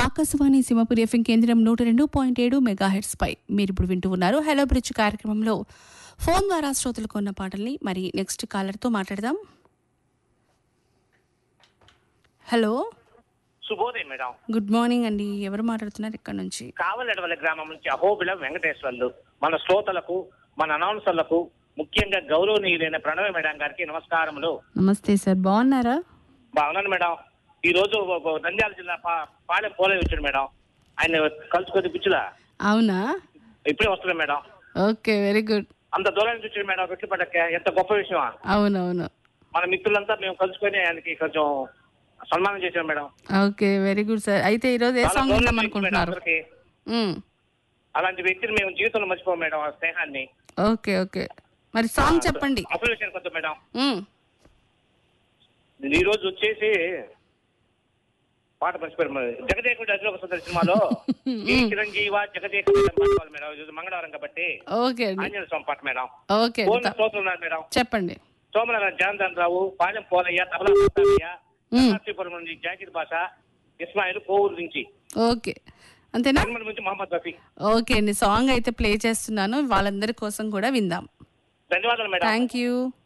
Akashvani Simhapuri FM కేంద్రం నూట రెండు పాయింట్ ఏడు మెగాహెడ్స్ పై మీరు ఇప్పుడు వింటూ ఉన్నారు హలో బ్రిడ్జ్ కార్యక్రమంలో ఫోన్ ద్వారా శ్రోతలకు ఉన్న పాటల్ని మరి నెక్స్ట్ కాలర్తో మాట్లాడదాం హలో శుభోదయం మేడం గుడ్ మార్నింగ్ అండి ఎవరు మాట్లాడుతున్నారు ఇక్కడ నుంచి కావలెడవల గ్రామం నుంచి అహోబిలం వెంకటేశ్వర్లు మన శ్రోతలకు మన అనౌన్సర్లకు ముఖ్యంగా గౌరవనీయులైన ప్రణవ మేడం గారికి నమస్కారములు నమస్తే సార్ బాగున్నారా బాగున్నాను మేడం ఈ రోజు ఒక నంద్యాల జిల్లా పా- పాలెం పోలే వచ్చాడు మేడం ఆయన కలుసుకొని పిచ్చులా అవునా ఇప్పుడే వస్తున్నాడు మేడం ఓకే వెరీ గుడ్ అంత దూరం నుంచి వచ్చాడు మేడం రొట్టె పడక ఎంత గొప్ప విషయమా అవునవును మన మిత్రులంతా మేము కలుసుకొని ఆయనకి కొంచెం సన్మానం చేశాం madam okay very good sir అయితే ఈరోజు ఏ చాలా సాంగ్ గౌరవం విందాం మేడం అనుకుంటున్నారు అందరికీ. మ్మ్. అలాంటి వ్యక్తిని మేము జీవితంలో మర్చిపోం మేడం ఆ స్నేహాన్ని ఓకే ఓకే మరి సాంగ్ చెప్పండి అసలు విషయానికి వద్దాం మేడం మ్మ్. ఈ రోజు వచ్చేసి పాట మర్చిపోయారు మరి. జగదేకుడు అదిలోక సుందరి సినిమాలో ఈ చిరంజీవ జగదేకుడు అని పాడుకోవాలి మేడం ఈరోజు మంగళవారం కాబట్టి ఓకే అండి ఆంజనేయ స్వామి పాట మేడం ఓకే ఫోన్ అండి స్తోత్రం ఉన్నారు మేడం చెప్పండి సోమనారాయణ జగన్ రావు పాలెం పోలయ్య తబలా పోతయ్య నరసీపురం నుంచి జాకిర్ భాష ఇస్మాయిల్ కోవూరు నుంచి ఓకే అంతేనా నిర్మల్ నుంచి మహమ్మద్ రఫీ ఓకే అండి సాంగ్ అయితే ప్లే చేస్తున్నాను వాళ్ళందరి కోసం కూడా విందాం ధన్యవాదాలు మేడం థ్యాంక్ యూ